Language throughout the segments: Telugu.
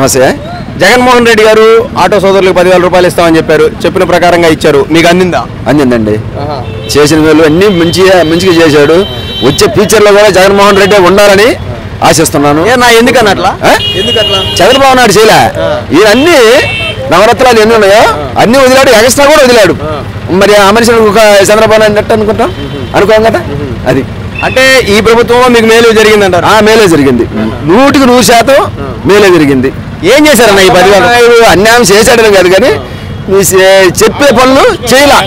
నమస్తే జగన్మోహన్ రెడ్డి గారు ఆటో సోదరులకు పదివేల రూపాయలు ఇస్తామని చెప్పారు చెప్పిన ప్రకారంగా ఇచ్చారు మీకు అందిందా అందిందండి చేసిన వేలు అన్ని మంచిగా మంచిగా చేశాడు వచ్చే ఫ్యూచర్లో కూడా జగన్మోహన్ రెడ్డి ఉండాలని ఆశిస్తున్నాను ఏ నా ఎందుకన్నట్లా ఆ? ఎందుకట్లా చంద్రబాబు నాయుడు చేయలే ఈయన అన్ని నవరత్నాలు ఎన్ని ఉన్నాయో అన్ని వదిలాడు ఎక్స్ట్రా కూడా వదిలాడు మరి ఆ మనిషిని ఒక చంద్రబాబు నాయుడు నెట్ అనుకుంటాం అనుకోం కదా అది అంటే ఈ ప్రభుత్వంలో మీకు మేలు జరిగిందంటారు ఆ మేలే జరిగింది నూటికి నూరు శాతం మేలే జరిగింది ఏం చేశారన్న ఈ పదివేలు నాయుడు అన్యాయం చేశాడని కాదు కానీ నీ చే- చెప్పే పనులు చేయలా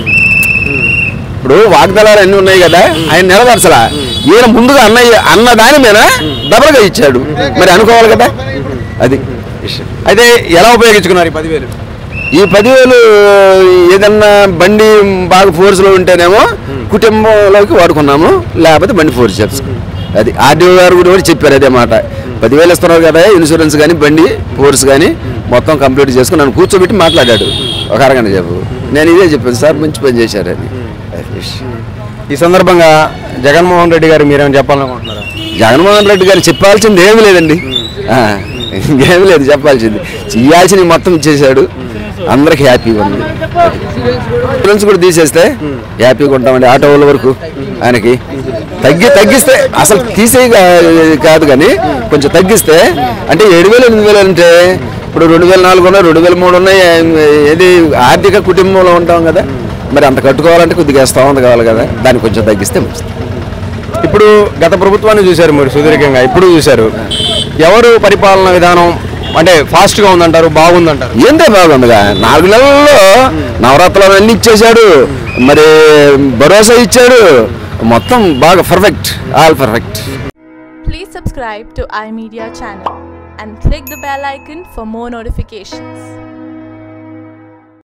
ఇప్పుడు వాగ్దానాలు అన్ని ఉన్నాయి కదా ఆయన నెరవేర్చలా ఈయన ముందుగా అన్నయ్య అన్న దాని మీద డబల్గా ఇచ్చాడు మరి అనుకోవాలి కదా అది విషయం అయితే ఎలా ఉపయోగించుకున్నారు ఈ పదివేలు ఈ పదివేలు ఏదన్నా బండి బాగా ఫోర్స్లో ఉంటేనేమో కుటుంబంలోకి వాడుకున్నాము లేకపోతే బండి ఫోర్స్ చేస్తాం అది ఆర్డీఓ గారు కూడా కూడా చెప్పారు అదే మాట పదివేలు ఇస్తున్నారు కదా ఇన్సూరెన్స్ కానీ బండి ఫోర్స్ కానీ మొత్తం కంప్లీట్ చేసుకుని నన్ను కూర్చోబెట్టి మాట్లాడాడు ఒక అరగంట చెప్పు నేను ఇదే చెప్పాను సార్ మంచి పని చేశారని అది విషయం. ఈ సందర్భంగా జగన్మోహన్ రెడ్డి గారు మీరేమైనా చెప్పాలనుకుంటున్నారా జగన్మోహన్ రెడ్డి గారు చెప్పాల్సింది ఏమీ లేదండి ఆ, ఇంకేమీ లేదు చెప్పాల్సింది చేయాల్సింది మొత్తం ఇచ్చేసాడు అందరికి హ్యాపీగా ఉంది ఇన్సూరెన్స్ కూడా తీసేస్తే హ్యాపీగా ఉంటామండి ఆటో వాళ్ళ వరకు ఆయనకి తగ్గి తగ్గిస్తే అసలు తీసే కాదు కానీ కొంచెం తగ్గిస్తే అంటే ఏడు వేలు ఎనిమిది వేలు అంటే ఇప్పుడు రెండు వేల నాలుగు ఉన్నాయి రెండు వేల మూడు ఉన్నాయి ఏది ఆర్థిక కుటుంబంలో ఉంటాం కదా మరి అంత కట్టుకోవాలంటే కొద్దిగా వేస్తా ఉంది కావాలి కదా దాన్ని కొంచెం తగ్గిస్తే మంచిది ఇప్పుడు గత ప్రభుత్వాన్ని చూశారు మీరు సుదీర్ఘంగా ఇప్పుడు చూశారు ఎవరు పరిపాలన విధానం అంటే ఫాస్ట్ గా ఉందంటారు బాగుందంటారు ఏంటే బాగుందిగా నాలుగు నెలల్లో నవరాత్రులు అన్ని ఇచ్చేశాడు మరి భరోసా ఇచ్చాడు మొత్తం బాగా perfect all perfect Please subscribe to iMedia channel and click the bell icon for more notifications.